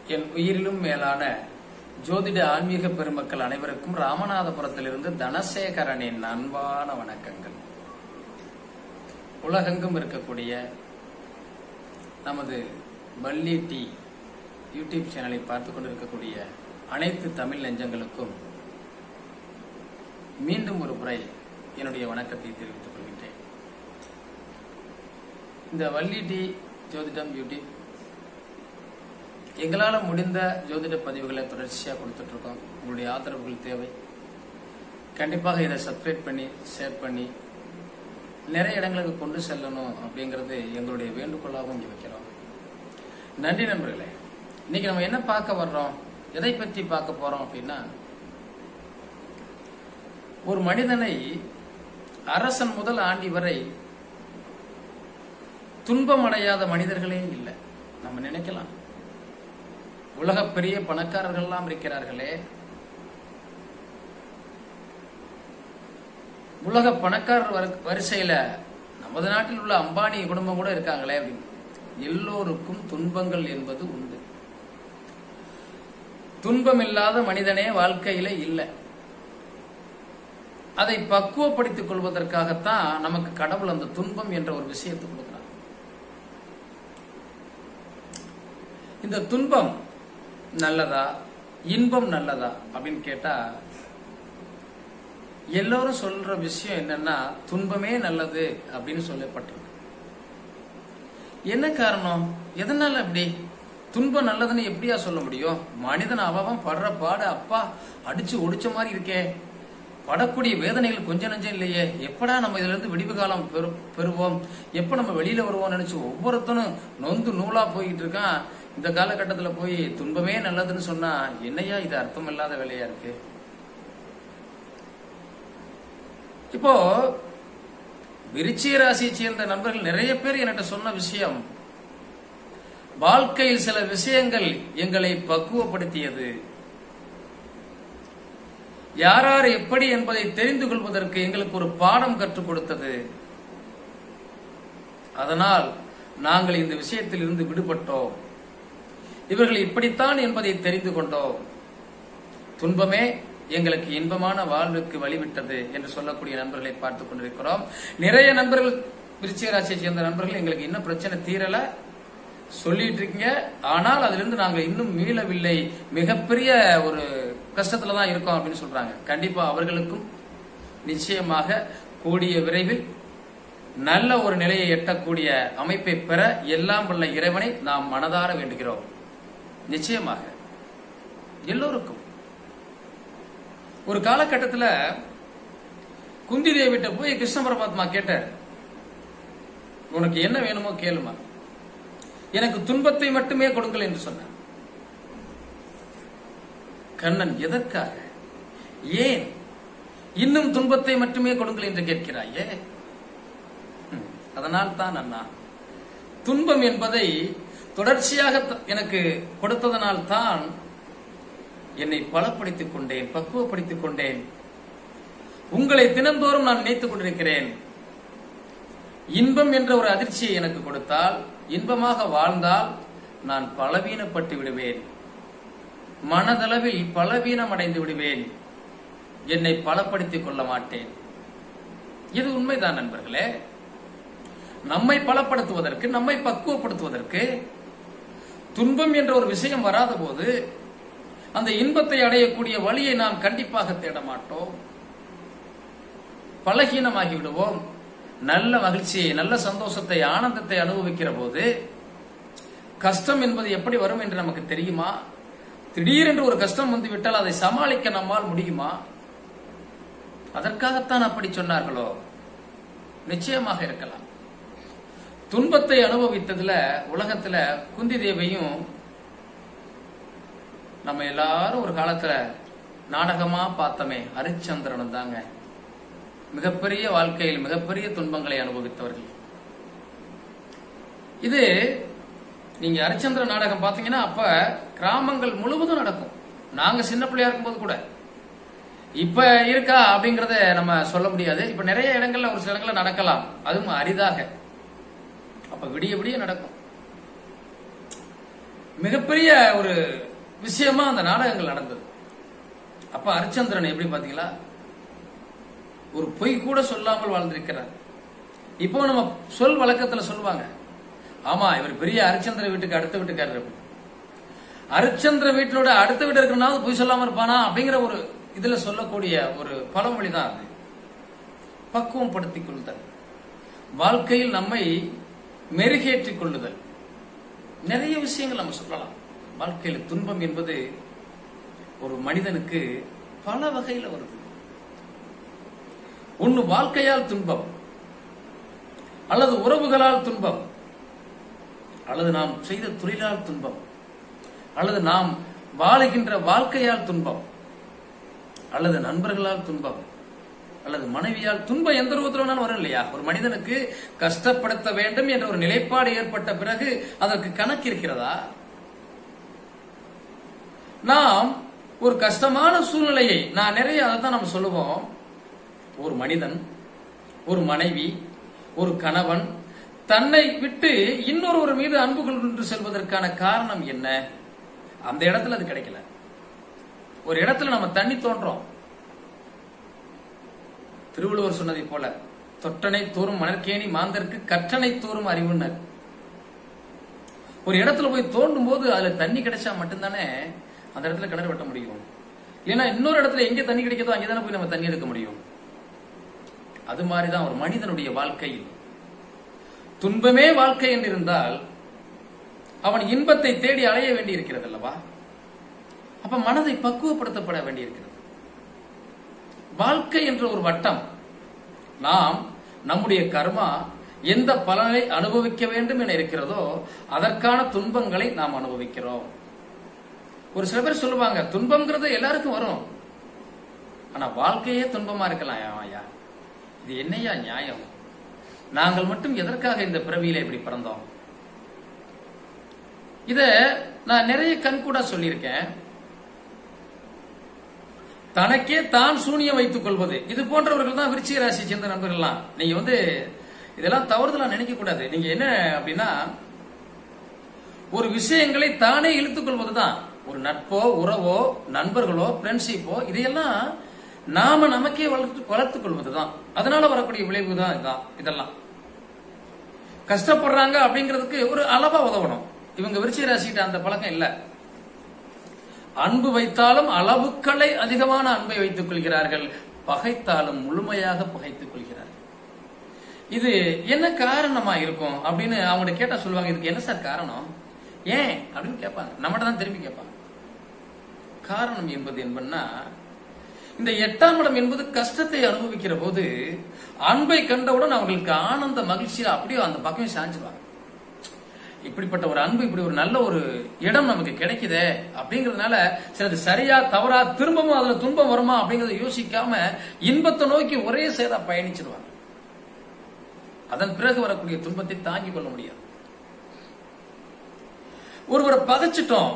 என் உயிரிலும் மேலான ஜோதிட ஆன்மீக பெருமக்கள் அனைவருக்கும் ராமநாதபுரத்திலிருந்து தனசேகரனின் அன்பான வணக்கங்கள் உலகெங்கும் இருக்கக்கூடிய நமது வள்ளி டி யூடியூப் சேனலை பார்த்து கொண்டிருக்கக்கூடிய அனைத்து தமிழ் நெஞ்சங்களுக்கும் மீண்டும் ஒரு முறை என்னுடைய வணக்கத்தை தெரிவித்துக் கொள்கின்றேன் இந்த வள்ளி டி ஜோதிடம் யூடியூப் எங்களால் முடிந்த ஜோதிட பதிவுகளை தொடர்ச்சியாக கொடுத்துட்டு இருக்கோம் உங்களுடைய ஆதரவுகள் தேவை கண்டிப்பாக இதை சப்ஸ்கிரைப் பண்ணி ஷேர் பண்ணி நிறைய இடங்களுக்கு கொண்டு செல்லணும் அப்படிங்கிறது எங்களுடைய வேண்டுகோளாகவும் இங்கே வைக்கிறோம் நன்றி நண்பர்களே இன்னைக்கு நம்ம என்ன பார்க்க வர்றோம் எதை பற்றி பார்க்க போறோம் அப்படின்னா ஒரு மனிதனை அரசன் முதல் ஆண்டி வரை துன்பமடையாத மனிதர்களே இல்லை நம்ம நினைக்கலாம் உலக பெரிய பணக்காரர்கள்லாம் இருக்கிறார்களே உலக பணக்காரர் வரு- வரிசையில நமது நாட்டில் உள்ள அம்பானி குடும்பம் கூட இருக்காங்களே அப்படின்னு எல்லோருக்கும் துன்பங்கள் என்பது உண்டு துன்பம் இல்லாத மனிதனே வாழ்க்கையில இல்லை அதை பக்குவப்படுத்திக் கொள்வதற்காகத்தான் நமக்கு கடவுள் அந்த துன்பம் என்ற ஒரு விஷயத்தை கொடுக்கிறார் இந்த துன்பம் நல்லதா இன்பம் நல்லதா அப்படின்னு கேட்டா எல்லோரும் சொல்ற விஷயம் என்னன்னா துன்பமே நல்லது அப்படின்னு சொல்லப்பட்டிருக்கு என்ன காரணம் எதனால அப்படி துன்பம் நல்லதுன்னு எப்படியா சொல்ல முடியும் மனிதன் அவன் படுற பாடு அப்பா அடிச்சு ஒடிச்ச மாதிரி இருக்கே படக்கூடிய வேதனைகள் கொஞ்சம் நஞ்சம் இல்லையே எப்படா நம்ம இதுல இருந்து விடிவு காலம் பெறு பெறுவோம் எப்ப நம்ம வெளியில வருவோம் நினைச்சு ஒவ்வொருத்தனும் நொந்து நூலா போயிட்டு இருக்கான் இந்த காலகட்டத்துல போய் துன்பமே நல்லதுன்னு சொன்னா என்னையா இது அர்த்தம் இல்லாத வேலையா இருக்கு இப்போ விருச்சிக ராசியை சேர்ந்த நண்பர்கள் நிறைய பேர் என்கிட்ட சொன்ன விஷயம் வாழ்க்கையில் சில விஷயங்கள் எங்களை பக்குவப்படுத்தியது யார் யார் எப்படி என்பதை தெரிந்து கொள்வதற்கு எங்களுக்கு ஒரு பாடம் கற்றுக் கொடுத்தது அதனால் நாங்கள் இந்த விஷயத்தில் இருந்து விடுபட்டோம் இவர்கள் இப்படித்தான் என்பதை தெரிந்து கொண்டோம் துன்பமே எங்களுக்கு இன்பமான வாழ்வுக்கு வழிவிட்டது என்று சொல்லக்கூடிய நண்பர்களை பார்த்துக் கொண்டிருக்கிறோம் நிறைய நண்பர்கள் விருச்சிக ராசியை சேர்ந்த நண்பர்கள் எங்களுக்கு இன்னும் பிரச்சனை தீரல சொல்லிட்டு இருக்கீங்க ஆனால் அதிலிருந்து நாங்கள் இன்னும் மீளவில்லை மிகப்பெரிய ஒரு கஷ்டத்துல தான் இருக்கோம் அப்படின்னு சொல்றாங்க கண்டிப்பா அவர்களுக்கும் நிச்சயமாக கூடிய விரைவில் நல்ல ஒரு நிலையை எட்டக்கூடிய அமைப்பை பெற எல்லாம் வல்ல இறைவனை நாம் மனதார வேண்டுகிறோம் நிச்சயமாக எல்லோருக்கும் ஒரு காலகட்டத்தில் குந்தி தேவிட்ட போய் கிருஷ்ண பரமாத்மா கேட்டார் உனக்கு என்ன வேணுமோ கேளுமா எனக்கு துன்பத்தை மட்டுமே கொடுங்கள் என்று சொன்னார் கண்ணன் எதற்காக ஏன் இன்னும் துன்பத்தை மட்டுமே கொடுங்கள் என்று கேட்கிறாயே ம், அதனால் தான் அண்ணா துன்பம் என்பதை தொடர்ச்சியாக த- எனக்கு கொடுத்ததனால் தான் என்னை பலப்படுத்திக் கொண்டேன் பக்குவப்படுத்திக் கொண்டேன் உங்களை தினந்தோறும் நான் நினைத்துக் கொண்டிருக்கிறேன் இன்பம் என்ற ஒரு அதிர்ச்சியை எனக்கு கொடுத்தால் இன்பமாக வாழ்ந்தால் நான் பலவீனப்பட்டு விடுவேன் மனதளவில் பலவீனம் அடைந்து விடுவேன் என்னை பலப்படுத்திக் கொள்ள மாட்டேன் இது உண்மைதான் நண்பர்களே நம்மை பலப்படுத்துவதற்கு நம்மை பக்குவப்படுத்துவதற்கு துன்பம் என்ற ஒரு விஷயம் வராத போது அந்த இன்பத்தை அடையக்கூடிய வழியை நாம் கண்டிப்பாக தேட மாட்டோம் பலகீனமாகி விடுவோம் நல்ல மகிழ்ச்சியை நல்ல சந்தோஷத்தை ஆனந்தத்தை அனுபவிக்கிற போது கஷ்டம் என்பது எப்படி வரும் என்று நமக்கு தெரியுமா திடீரென்று ஒரு கஷ்டம் வந்து விட்டால் அதை சமாளிக்க நம்மால் முடியுமா அதற்காகத்தான் அப்படி சொன்னார்களோ நிச்சயமாக இருக்கலாம் துன்பத்தை அனுபவித்ததுல உலகத்துல குந்தி தேவியும் நம்ம எல்லாரும் ஒரு காலத்துல நாடகமா பார்த்தோமே ஹரிச்சந்திரனும் தாங்க மிகப்பெரிய வாழ்க்கையில் மிகப்பெரிய துன்பங்களை அனுபவித்தவர்கள் இது நீங்க ஹரிச்சந்திர நாடகம் பாத்தீங்கன்னா அப்ப கிராமங்கள் முழுவதும் நடக்கும் நாங்க சின்ன பிள்ளையா இருக்கும்போது கூட இப்ப இருக்கா அப்படிங்கறத நம்ம சொல்ல முடியாது இப்ப நிறைய இடங்கள்ல ஒரு சில இடங்கள்ல நடக்கலாம் அதுவும் அரிதாக அப்ப விடிய விடிய நடக்கும் மிகப்பெரிய ஒரு விஷயமா அந்த நாடகங்கள் நடந்தது அப்ப அரிச்சந்திரன் எப்படி பாத்தீங்களா ஒரு பொய் கூட சொல்லாமல் வாழ்ந்திருக்கிறார் இப்போ நம்ம சொல் வழக்கத்துல சொல்லுவாங்க ஆமா இவர் பெரிய அரிச்சந்திர வீட்டுக்கு அடுத்த வீட்டுக்காரர் அப்படி. அரிச்சந்திர வீட்டிலோட அடுத்த வீட்டு இருக்கிறனாவது பொய் சொல்லாம இருப்பானா அப்படிங்கிற ஒரு இதுல சொல்லக்கூடிய ஒரு பழமொழி தான் அது பக்குவம் படுத்திக் கொள்ளுதல் வாழ்க்கையில் நம்மை மெருகேற்றிக் கொள்ளுதல் நிறைய விஷயங்கள் நம்ம சொல்லலாம் வாழ்க்கையில் துன்பம் என்பது ஒரு மனிதனுக்கு பல வகையில வருது ஒன்னு வாழ்க்கையால் துன்பம் அல்லது உறவுகளால் துன்பம் அல்லது நாம் செய்த தொழிலால் துன்பம் அல்லது நாம் வாழுகின்ற வாழ்க்கையால் துன்பம் அல்லது நண்பர்களால் துன்பம் அல்லது மனைவியால் துன்பம் எந்த ரூபத்தில் வேணாலும் வரும் இல்லையா ஒரு மனிதனுக்கு கஷ்டப்படுத்த வேண்டும் என்ற ஒரு நிலைப்பாடு ஏற்பட்ட பிறகு அதற்கு கணக்கு இருக்கிறதா நாம் ஒரு கஷ்டமான சூழ்நிலையை நான் நிறைய அதை தான் நம்ம சொல்லுவோம் ஒரு மனிதன் ஒரு மனைவி ஒரு கணவன் தன்னை விட்டு இன்னொருவர் மீது அன்பு கொண்டு செல்வதற்கான காரணம் என்ன அந்த இடத்துல அது கிடைக்கல ஒரு இடத்துல நம்ம தண்ணி தோன்றோம் திருவள்ளுவர் சொன்னதை போல தொட்டனை தோறும் மணற்கேணி மாந்தருக்கு கற்றனை தோறும் அறிவுனர் ஒரு இடத்துல போய் தோண்டும் போது அதுல தண்ணி கிடைச்சா மட்டும்தானே அந்த இடத்துல கிணறு வெட்ட முடியும் ஏன்னா இன்னொரு இடத்துல எங்க தண்ணி கிடைக்குதோ அங்கதானே போய் நம்ம தண்ணி எடுக்க முடியும் அது மாதிரிதான் ஒரு மனிதனுடைய வாழ்க்கையில் துன்பமே வாழ்க்கை என்று இருந்தால் அவன் இன்பத்தை தேடி அலைய வேண்டி இருக்கிறது அல்லவா அப்ப மனதை பக்குவப்படுத்தப்பட வேண்டியிருக்கிறது வாழ்க்கை என்ற ஒரு வட்டம் நாம் நம்முடைய கர்மா எந்த பலனை அனுபவிக்க வேண்டும் என இருக்கிறதோ அதற்கான துன்பங்களை நாம் அனுபவிக்கிறோம் ஒரு சில பேர் சொல்லுவாங்க துன்பம்ங்கிறது எல்லாருக்கும் வரும் ஆனா வாழ்க்கையே துன்பமா இருக்கலாம் ஐயா இது என்னையா நியாயம் நாங்கள் மட்டும் எதற்காக இந்த பிறவியில இப்படி பிறந்தோம் இத நான் நிறைய கண்கூடா சொல்லியிருக்கேன் தனக்கே தான் சூனியம் வைத்துக் கொள்வது இது போன்றவர்கள் தான் விருச்சிக ராசி சேர்ந்த நண்பர்கள்லாம் நீங்க வந்து இதெல்லாம் தவறுதலா நினைக்க கூடாது நீங்க என்ன அப்படின்னா ஒரு விஷயங்களை தானே இழுத்துக் கொள்வதுதான் ஒரு நட்போ உறவோ நண்பர்களோ ஃப்ரெண்ட்ஷிப்போ இதையெல்லாம் நாம நமக்கே வளர்த்து வளர்த்துக் கொள்வதுதான் அதனால வரக்கூடிய விளைவு தான் இதுதான் இதெல்லாம் கஷ்டப்படுறாங்க அப்படிங்கிறதுக்கு ஒரு அளவா உதவணும் இவங்க விருச்சிக ராசிக்கிட்ட அந்த பழக்கம் இல்ல அன்பு வைத்தாலும் அளவுக்களை அதிகமான அன்பை வைத்துக் கொள்கிறார்கள் பகைத்தாலும் முழுமையாக பகைத்துக் கொள்கிறார்கள் இது என்ன காரணமா இருக்கும் அப்படின்னு அவங்க கேட்டா சொல்லுவாங்க இதுக்கு என்ன சார் காரணம் ஏன் அப்படின்னு கேட்பாங்க நம்மகிட்ட தான் திரும்பி கேட்பாங்க காரணம் என்பது என்பன்னா இந்த எட்டாம் இடம் என்பது கஷ்டத்தை அனுபவிக்கிற போது அன்பை கண்டவுடன் அவர்களுக்கு ஆனந்த மகிழ்ச்சியில அப்படியே அந்த பக்கமே சாஞ்சிருவாங்க இப்படிப்பட்ட ஒரு அன்பு இப்படி ஒரு நல்ல ஒரு இடம் நமக்கு கிடைக்குதே அப்படிங்கறதுனால சரி அது சரியா தவறா திரும்பவும் அதுல துன்பம் வருமா அப்படிங்கறத யோசிக்காம இன்பத்தை நோக்கி ஒரே சேதா பயணிச்சிருவாங்க அதன் பிறகு வரக்கூடிய துன்பத்தை தாங்கிக் கொள்ள முடியாது ஒருவரை பகைச்சிட்டோம்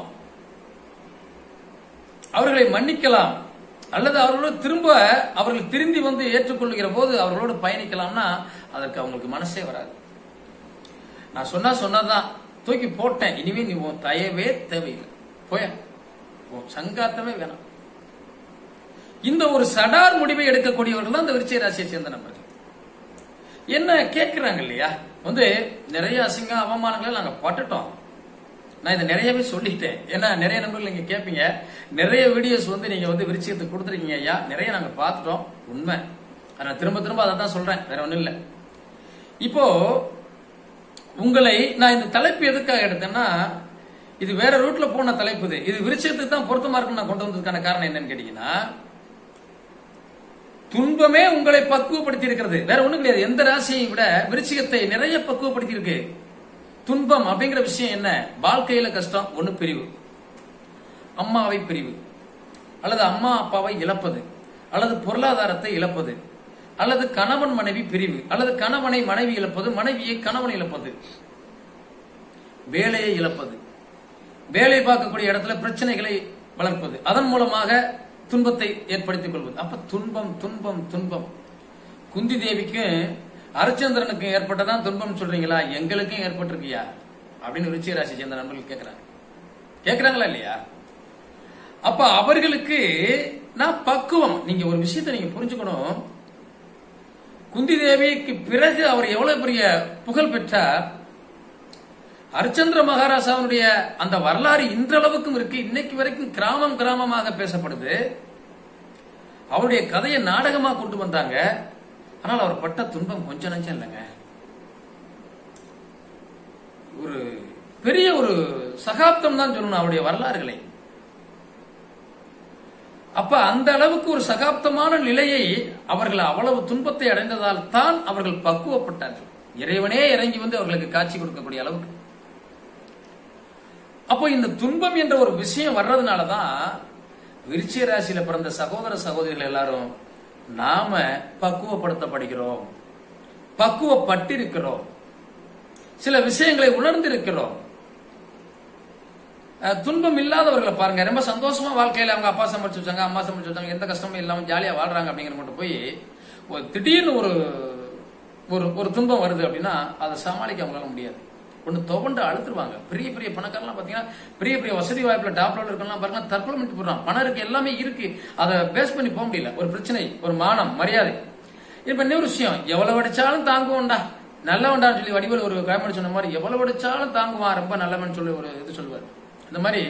அவர்களை மன்னிக்கலாம் அல்லது அவர்களோடு திரும்ப அவர்கள் திரும்பி வந்து ஏற்றுக்கொள்கிற போது அவர்களோடு பயணிக்கலாம்னா அதற்கு அவங்களுக்கு மனசே வராது நான் சொன்னா சொன்னதான் தூக்கி போட்டேன் இனிமே நீ உன் தயவே தேவையில்லை போய உன் சங்காத்தமே வேணாம் இந்த ஒரு சடார் முடிவை எடுக்கக்கூடியவர்கள் தான் இந்த விருச்சிக ராசியை சேர்ந்த நபர்கள் என்ன கேட்கிறாங்க இல்லையா வந்து நிறைய அசிங்க அவமானங்களை நாங்க பட்டுட்டோம் நான் இதை நிறையவே சொல்லிட்டேன் ஏன்னா நிறைய நண்பர்கள் நீங்க கேட்பீங்க நிறைய வீடியோஸ் வந்து நீங்க வந்து விருச்சிகத்துக்கு கொடுத்துருக்கீங்க ஐயா நிறைய நாங்க பார்த்துட்டோம் உண்மை ஆனா திரும்ப திரும்ப அதை தான் சொல்றேன் வேற ஒண்ணும் இல்லை இப்போ உங்களை நான் இந்த தலைப்பு எதுக்காக எடுத்தேன்னா இது வேற ரூட்ல போன தலைப்பு இது இது விருச்சத்துக்கு தான் பொருத்தமா இருக்குன்னு நான் கொண்டு வந்ததுக்கான காரணம் என்னன்னு கேட்டீங்கன்னா துன்பமே உங்களை பக்குவப்படுத்தி இருக்கிறது வேற ஒண்ணும் கிடையாது எந்த ராசியையும் விட விருச்சிகத்தை நிறைய பக்குவப்படுத்தி இருக்கு துன்பம் அப்படிங்கிற விஷயம் என்ன வாழ்க்கையில கஷ்டம் ஒண்ணு பிரிவு அம்மாவை பிரிவு அல்லது அம்மா அப்பாவை இழப்பது அல்லது பொருளாதாரத்தை இழப்பது அல்லது கணவன் மனைவி பிரிவு அல்லது கணவனை மனைவி இழப்பது மனைவியை கணவன் இழப்பது வேலையை இழப்பது வேலை பார்க்கக்கூடிய இடத்துல பிரச்சனைகளை வளர்ப்பது அதன் மூலமாக துன்பத்தை ஏற்படுத்திக் கொள்வது அப்ப துன்பம் துன்பம் துன்பம் குந்தி தேவிக்கும் அரிச்சந்திரனுக்கும் ஏற்பட்டதான் துன்பம் சொல்றீங்களா எங்களுக்கும் ஏற்பட்டிருக்கியா அப்படின்னு ருச்சி ராசி சேர்ந்த நண்பர்கள் கேட்கிறாங்க கேக்குறாங்களா இல்லையா அப்ப அவர்களுக்கு நான் பக்குவம் நீங்க ஒரு விஷயத்தை நீங்க புரிஞ்சுக்கணும் குந்தி தேவிக்கு பிறகு அவர் எவ்வளவு பெரிய புகழ் பெற்றார் அரிச்சந்திர மகாராஜாவுடைய அந்த வரலாறு இன்றளவுக்கும் இருக்கு இன்னைக்கு வரைக்கும் கிராமம் கிராமமாக பேசப்படுது அவருடைய கதையை நாடகமா கொண்டு வந்தாங்க ஆனால் அவர் பட்ட துன்பம் கொஞ்சம் நஞ்சம் இல்லைங்க ஒரு பெரிய ஒரு சகாப்தம் தான் சொல்லணும் அவருடைய வரலாறுகளை அப்ப அந்த அளவுக்கு ஒரு சகாப்தமான நிலையை அவர்கள் அவ்வளவு துன்பத்தை அடைந்ததால் தான் அவர்கள் பக்குவப்பட்டார்கள் இறைவனே இறங்கி வந்து அவர்களுக்கு காட்சி கொடுக்கக்கூடிய அளவுக்கு அப்போ இந்த துன்பம் என்ற ஒரு விஷயம் வர்றதுனாலதான் விருச்சிக ராசியில பிறந்த சகோதர சகோதரிகள் எல்லாரும் நாம பக்குவப்படுத்தப்படுகிறோம் பக்குவப்பட்டிருக்கிறோம் சில விஷயங்களை உணர்ந்திருக்கிறோம் அஹ், துன்பம் இல்லாதவர்களை பாருங்க ரொம்ப சந்தோஷமா வாழ்க்கையில அவங்க அப்பா சமைச்சு வச்சாங்க அம்மா சமைச்சு வச்சாங்க எந்த கஷ்டமும் இல்லாம ஜாலியா வாழ்றாங்க அப்படிங்கிற மட்டும் போய் ஒரு திடீர்னு ஒரு ஒரு ஒரு துன்பம் வருது அப்படின்னா அதை சமாளிக்க அவங்களால முடியாது ஒண்ணு துவண்டு அழுத்துருவாங்க பெரிய பெரிய பணக்காரலாம் பாத்தீங்கன்னா பெரிய பெரிய வசதி வாய்ப்புல டாப் லெவல் இருக்கலாம் பாருங்க தற்கொலை பண்ணிட்டு போடுறான் பணம் இருக்கு எல்லாமே இருக்கு அதை பேஸ் பண்ணி போக முடியல ஒரு பிரச்சனை ஒரு மானம் மரியாதை இப்ப இன்னொரு விஷயம் எவ்வளவு அடிச்சாலும் தாங்குவோம்டா நல்லவன்டான்னு சொல்லி வடிவேல் ஒரு கவர்மெண்ட் சொன்ன மாதிரி எவ்வளவு அடிச்சாலும் தாங்குவான் ரொம்ப நல்லவன் சொல்லி ஒரு இது சொல்லுவார் இந்த மாதிரி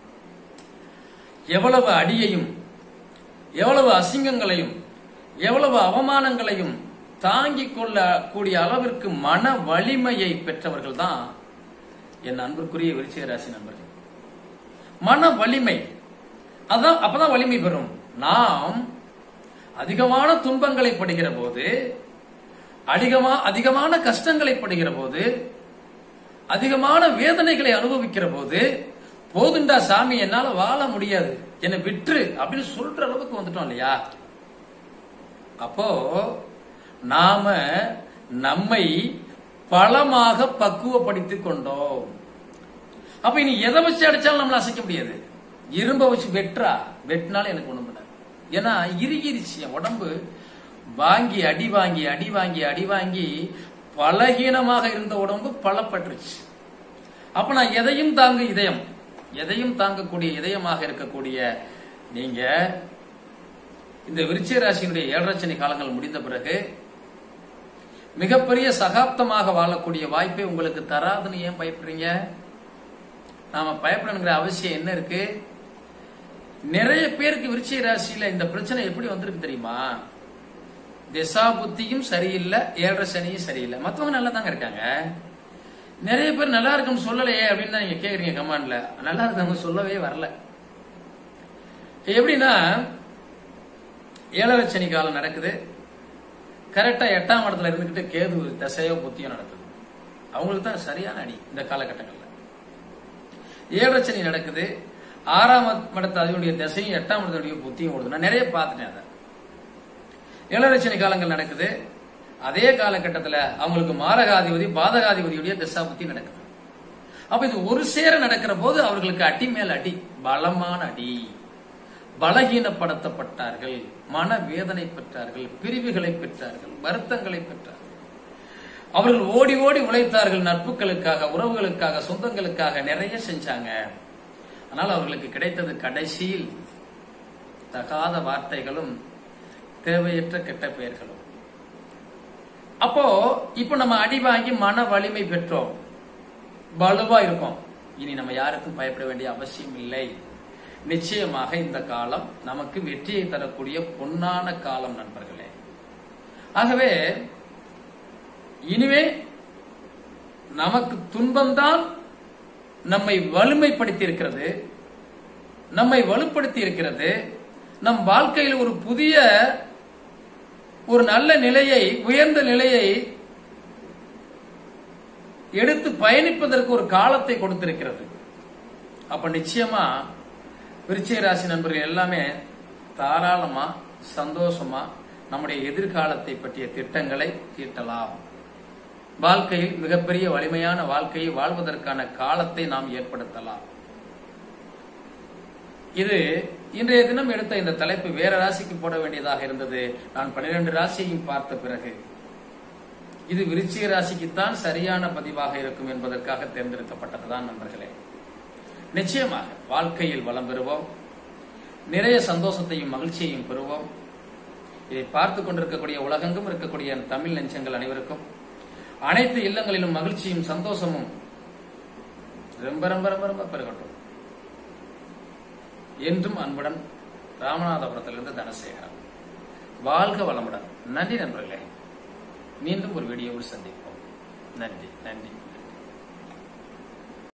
எவ்வளவு அடியையும் எவ்வளவு அசிங்கங்களையும் எவ்வளவு அவமானங்களையும் தாங்கிக் கொள்ளக்கூடிய அளவிற்கு மன வலிமையை பெற்றவர்கள் தான் என் அன்பிற்குரிய விருச்சிக ராசி நண்பர்கள் மன வலிமை அதான் அப்பதான் வலிமை பெறும் நாம் அதிகமான துன்பங்களை படுகிற போது அதிகமா அதிகமான கஷ்டங்களை படுகிற போது அதிகமான வேதனைகளை அனுபவிக்கிற போது போதுண்டா சாமி என்னால வாழ முடியாது என்னை விட்டுரு அப்படின்னு சொல்ற அளவுக்கு வந்துட்டோம் இல்லையா அப்போ நாம நம்மை பலமாக பக்குவப்படுத்திக் கொண்டோம் அப்ப இனி எதை வச்சு அடிச்சாலும் நம்மள அசைக்க முடியாது இரும்ப வச்சு வெட்டுறா வெட்டினாலும் எனக்கு ஒண்ணும் பண்ணாது ஏன்னா இறுகிருச்சு என் உடம்பு வாங்கி அடி வாங்கி அடி வாங்கி அடி வாங்கி பலகீனமாக இருந்த உடம்பு பலப்பட்டுருச்சு அப்ப நான் எதையும் தாங்கு இதயம் எதையும் தாங்கக்கூடிய இதயமாக இருக்கக்கூடிய நீங்க இந்த விருச்சிக ராசியினுடைய ஏழரச்சனை காலங்கள் முடிந்த பிறகு மிகப்பெரிய சகாப்தமாக வாழக்கூடிய வாய்ப்பை உங்களுக்கு தராதுன்னு ஏன் பயப்படுறீங்க நாம பயப்படணுங்கிற அவசியம் என்ன இருக்கு நிறைய பேருக்கு விருச்சிக ராசியில இந்த பிரச்சனை எப்படி வந்திருக்கு தெரியுமா திசா புத்தியும் சரியில்லை ஏழரை சனியும் சரியில்லை மத்தவங்க நல்லா தாங்க இருக்காங்க நிறைய பேர் நல்லா இருக்குன்னு சொல்லலையே அப்படின்னு தான் நீங்க கேக்குறீங்க கமாண்ட்ல நல்லா இருக்கவங்க சொல்லவே வரல எப்படின்னா ஏழரை சனி காலம் நடக்குது கரெக்டா எட்டாம் இடத்துல இருந்துகிட்டு கேது தசையோ புத்தியோ நடக்குது அவங்களுக்கு தான் சரியான அடி இந்த காலகட்டங்கள்ல ஏழரை சனி நடக்குது ஆறாம் இடத்து அதனுடைய திசையும் எட்டாம் இடத்துடைய புத்தியும் ஓடுது நான் நிறைய பார்த்துட்டேன் அதை ஏழரை சனி காலங்கள் நடக்குது அதே காலகட்டத்தில் அவங்களுக்கு மாரகாதிபதி பாதகாதிபதியுடைய திசா புத்தி நடக்குது அப்ப இது ஒரு சேர நடக்கிற போது அவர்களுக்கு அடி மேல் அடி பலமான அடி பலகீனப்படுத்தப்பட்டார்கள் மன வேதனை பெற்றார்கள் பிரிவுகளை பெற்றார்கள் வருத்தங்களை பெற்றார்கள் அவர்கள் ஓடி ஓடி உழைத்தார்கள் நட்புகளுக்காக உறவுகளுக்காக சொந்தங்களுக்காக நிறைய செஞ்சாங்க ஆனால் அவர்களுக்கு கிடைத்தது கடைசியில் தகாத வார்த்தைகளும் தேவையற்ற கெட்ட பெயர்களும் அப்போ இப்ப நம்ம அடி வாங்கி மன வலிமை பெற்றோம் வலுவா இருக்கோம் இனி நம்ம யாருக்கும் பயப்பட வேண்டிய அவசியம் இல்லை நிச்சயமாக இந்த காலம் நமக்கு வெற்றியை தரக்கூடிய பொன்னான காலம் நண்பர்களே ஆகவே இனிமே நமக்கு துன்பம்தான் நம்மை வலிமைப்படுத்தி இருக்கிறது நம்மை வலுப்படுத்தி இருக்கிறது நம் வாழ்க்கையில் ஒரு புதிய ஒரு நல்ல நிலையை உயர்ந்த நிலையை எடுத்து பயணிப்பதற்கு ஒரு காலத்தை கொடுத்திருக்கிறது அப்ப நிச்சயமா விருச்சிக ராசி நண்பர்கள் எல்லாமே தாராளமா சந்தோஷமா நம்முடைய எதிர்காலத்தை பற்றிய திட்டங்களை தீட்டலாம் வாழ்க்கையில் மிகப்பெரிய வலிமையான வாழ்க்கையை வாழ்வதற்கான காலத்தை நாம் ஏற்படுத்தலாம் இது இன்றைய தினம் எடுத்த இந்த தலைப்பு வேற ராசிக்கு போட வேண்டியதாக இருந்தது நான் பன்னிரண்டு ராசியையும் பார்த்த பிறகு இது விருச்சிக ராசிக்குத்தான் சரியான பதிவாக இருக்கும் என்பதற்காக தேர்ந்தெடுக்கப்பட்டதுதான் நண்பர்களே நிச்சயமாக வாழ்க்கையில் வளம் பெறுவோம் நிறைய சந்தோஷத்தையும் மகிழ்ச்சியையும் பெறுவோம் இதை பார்த்து கொண்டிருக்கக்கூடிய உலகெங்கும் இருக்கக்கூடிய என் தமிழ் நெஞ்சங்கள் அனைவருக்கும் அனைத்து இல்லங்களிலும் மகிழ்ச்சியும் சந்தோஷமும் ரொம்ப ரொம்ப ரொம்ப ரொம்ப பெருகட்டும் என்றும் அன்புடன் ராமநாதபுரத்திலிருந்து தனசேகரன் வாழ்க வளமுடன் நன்றி நண்பர்களே மீண்டும் ஒரு வீடியோவில் சந்திப்போம் நன்றி நன்றி